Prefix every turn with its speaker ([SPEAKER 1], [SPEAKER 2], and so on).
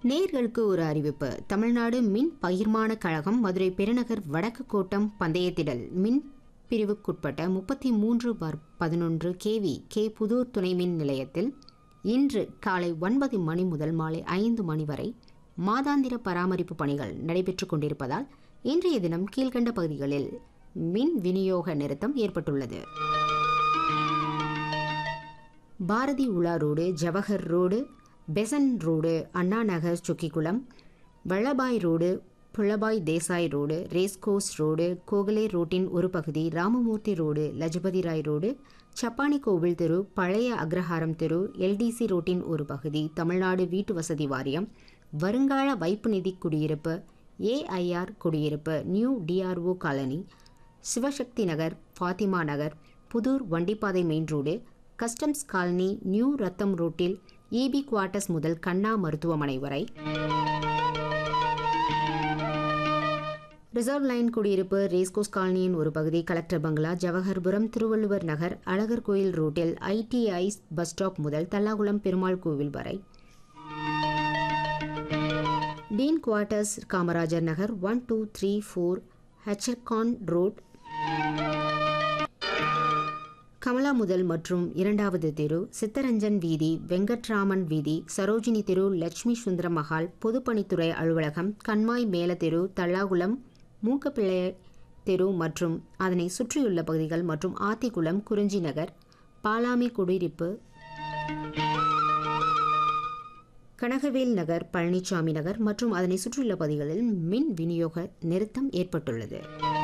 [SPEAKER 1] நேர்களுக்கு ஒரு அறிவிப்பு தமிழ்நாடு மின் பகிர்மான கழகம் மதுரை பெருநகர் வடக்கு கோட்டம் பந்தயத்திடல் மின் பிரிவுக்குட்பட்ட முப்பத்தி மூன்று பார் பதினொன்று கேவி கே புதூர் துணை மின் நிலையத்தில் இன்று காலை ஒன்பது மணி முதல் மாலை ஐந்து மணி வரை மாதாந்திர பராமரிப்பு பணிகள் நடைபெற்றுக் கொண்டிருப்பதால் இன்றைய தினம் கீழ்கண்ட பகுதிகளில் மின் விநியோக நிறுத்தம் ஏற்பட்டுள்ளது பாரதி உலா road Jawahar road Besant road Anna Nagar Sukkikulam Vallabhbhai road புலபாய் Desai road racecourse road Gokhale ரோட்டின் ஒரு பகுதி ராமமூர்த்தி ரோடு லஜபதி ராய் ரோடு சப்பானி கோவில் தெரு பழைய அக்ரஹாரம் தெரு எல்டிசி ரோட்டின் ஒரு பகுதி தமிழ்நாடு வீட்டு வசதி வாரியம் வருங்கால வைப்பு நிதி குடியிருப்பு ஏஐஆர் குடியிருப்பு new DRO colony Sivasakthi Nagar Fathima Nagar Puthur வண்டிப்பாதை main road customs colony new ரத்தம் ரோட்டில் இபி குவார்ட்டர்ஸ் முதல் கண்ணா மருத்துவமனை வரை ரிசர்வ் லைன் குடியிருப்பு ரேஸ்கோஸ் காலனியின் ஒரு பகுதி கலெக்டர் பங்களா ஜவஹர்புரம் திருவள்ளுவர் நகர் அழகர் கோயில் ரோட்டில் ஐடிஐ பஸ் ஸ்டாப் முதல் தல்லாகுளம் பெருமாள் கோவில் வரை dean quarters Kamarajar Nagar one two three four ஹெச்சர்கான் ரோட் கமலா முதல் மற்றும் இரண்டாவது தெரு சித்தரஞ்சன் வீதி வெங்கட்ராமன் வீதி சரோஜினி தெரு லட்சுமி சுந்தர மஹால் பொதுப்பணித்துறை அலுவலகம் கண்மாய் மேல தெரு தல்லாகுளம் மூக்கப்பிள்ளை தெரு மற்றும் அதனை சுற்றியுள்ள பகுதிகள் மற்றும் ஆத்திக்குளம் குறிஞ்சி நகர் பாலாமி குடியிருப்பு கனகவேல் நகர் பழனிசாமி நகர் மற்றும் அதனை சுற்றியுள்ள பகுதிகளில் மின் விநியோக நிறுத்தம் ஏற்பட்டுள்ளது